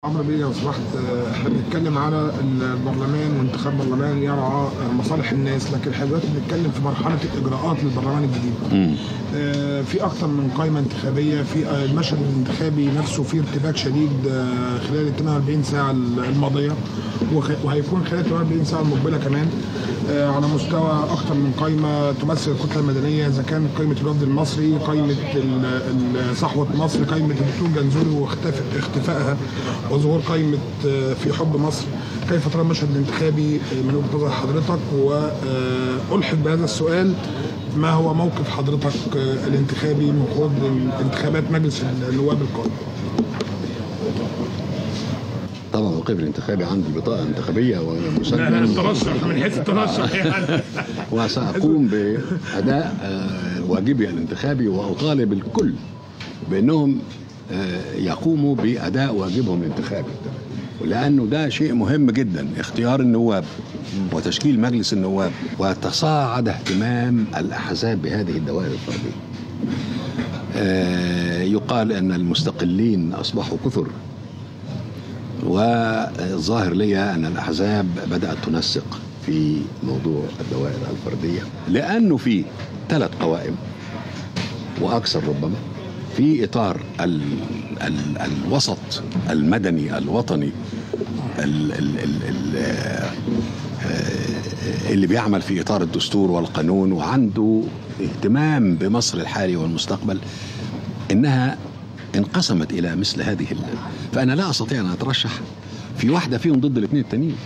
عمرو بيه لو سمحت آه، احنا بنتكلم على البرلمان وانتخاب برلمان يرعى آه، مصالح الناس لكن احنا دلوقتي بنتكلم في مرحله الاجراءات للبرلمان الجديد. آه، في اكثر من قائمه انتخابيه في آه، المشهد الانتخابي نفسه فيه ارتباك شديد آه، خلال ال 48 ساعه الماضيه وخ- وهيكون خلال 48 ساعه المقبله كمان آه، على مستوى اكثر من قائمه تمثل الكتله المدنيه اذا كان قائمه الوفد المصري قائمه ال- ال- صحوه مصر قائمه الدكتور جنزوري واختفاء اختفائها وظهور قائمه آه، في حب مصر كيف ترى المشهد الانتخابي آه، من وجهه نظر حضرتك والحق بهذا السؤال ما هو موقف حضرتك آه، الانتخابي من خوض انتخابات مجلس النواب القادم؟ طبعا موقفي الانتخابي عندي بطاقه انتخابيه ومسجل الترشح من حيث الترشح يعني وساقوم باداء آه، واجبي الانتخابي واطالب الكل بانهم آه، يقوموا باداء واجبهم الانتخابي لانه ده شيء مهم جدا اختيار النواب وتشكيل مجلس النواب وتصاعد اهتمام الاحزاب بهذه الدوائر الفرديه آه، يقال ان المستقلين اصبحوا كثر والظاهر لي ان الاحزاب بدات تنسق في موضوع الدوائر الفرديه لانه في ثلاث قوائم واكثر ربما في اطار ال ال الوسط المدني الوطني ال ال ال ال آه، اللي بيعمل في اطار الدستور والقانون وعنده اهتمام بمصر الحالي والمستقبل انها انقسمت الى مثل هذه ال... فانا لا استطيع ان اترشح في واحده فيهم ضد الاثنين التانيين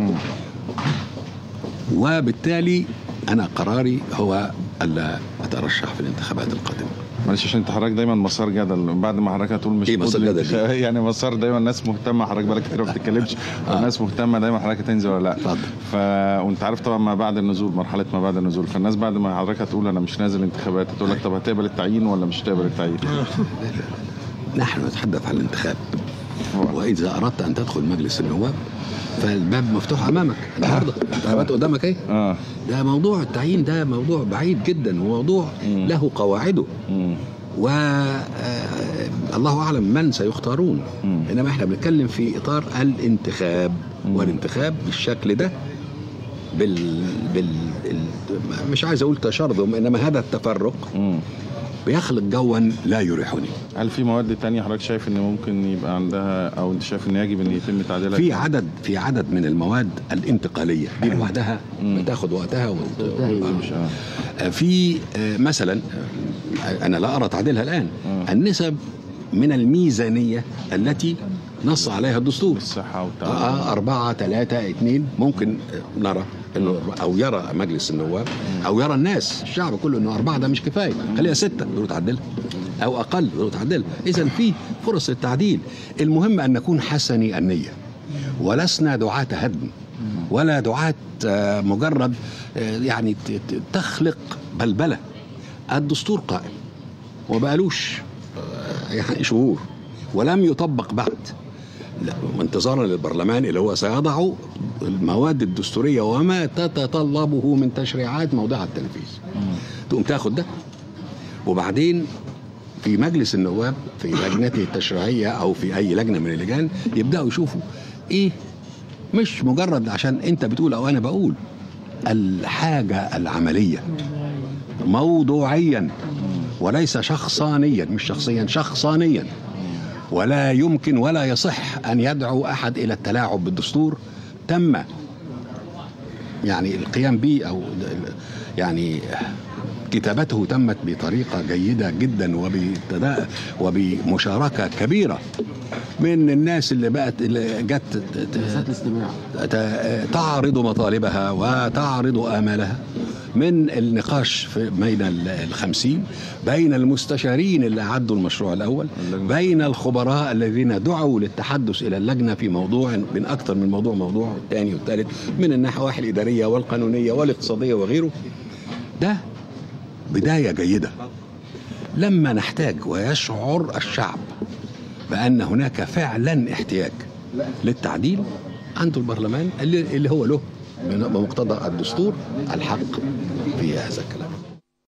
وبالتالي انا قراري هو الا اترشح في الانتخابات القادمه معلش عشان انت حضرتك دايما مسار جدل بعد ما حضرتك هتقول مش إيه مسار ضد جدل الانتخاب- يعني مسار دايما الناس مهتمه حضرتك بقالك كتير ما بتتكلمش الناس مهتمه دايما حضرتك هتنزل ولا لا اتفضل. ف وانت عارف طبعا ما بعد النزول مرحله ما بعد النزول فالناس بعد ما حضرتك هتقول انا مش نازل انتخابات هتقول لك طب هتقبل التعيين ولا مش هتقبل التعيين نحن نتحدث عن الانتخاب واذا اردت ان تدخل مجلس النواب فالباب مفتوح امامك النهارده الانتخابات قدامك ايه اه ده موضوع التعيين ده موضوع بعيد جدا وموضوع مم. له قواعده مم. و آه، الله اعلم من سيختارون مم. انما احنا بنتكلم في اطار الانتخاب والانتخاب بالشكل ده بال, بال... ال- مش عايز اقول تشرذم انما هذا التفرق مم. بيخلق جوا لا يريحني هل في مواد تانية حضرتك شايف ان ممكن يبقى عندها او انت شايف ان يجب ان يتم تعديلها في عدد في عدد من المواد الانتقاليه دي لوحدها مم. بتاخد وقتها وتنتهي مش آه. في آه، مثلا آه، انا لا ارى تعديلها الان مم. النسب من الميزانيه التي نص عليها الدستور الصحه والتعليم آه أربعة ثلاثة اثنين ممكن آه، نرى إنه أو يرى مجلس النواب أو يرى الناس الشعب كله إنه أربعة ده مش كفاية خليها ستة يقولوا تعدلها أو أقل يقولوا تعدلها إذا في فرص للتعديل المهم أن نكون حسني النية ولسنا دعاة هدم ولا دعاة آه، مجرد آه، يعني ت- ت- تخلق بلبلة الدستور قائم وبقالوش آه، يعني شهور ولم يطبق بعد لا انتظارا للبرلمان اللي هو سيضع المواد الدستورية وما تتطلبه من تشريعات موضع التنفيذ تقوم تاخد ده وبعدين في مجلس النواب في لجنته التشريعية أو في أي لجنة من اللجان يبدأوا يشوفوا إيه مش مجرد عشان أنت بتقول أو أنا بقول الحاجة العملية موضوعيا وليس شخصانيا مش شخصيا شخصانيا ولا يمكن ولا يصح ان يدعو احد الى التلاعب بالدستور تم يعني القيام به او يعني كتابته تمت بطريقه جيده جدا وبتدا وبمشاركه كبيره من الناس اللي بقت اللي جت ت- ت- ت- تعرض مطالبها وتعرض آمالها من النقاش في بين ال- الخمسين بين المستشارين اللي أعدوا المشروع الأول اللجنة. بين الخبراء الذين دعوا للتحدث إلى اللجنة في موضوع من أكثر من موضوع موضوع الثاني والثالث من النواحي الإدارية والقانونية والاقتصادية وغيره ده بداية جيدة لما نحتاج ويشعر الشعب بأن هناك فعلا احتياج للتعديل عنده البرلمان اللي, اللي هو له بمقتضى الدستور الحق في هذا الكلام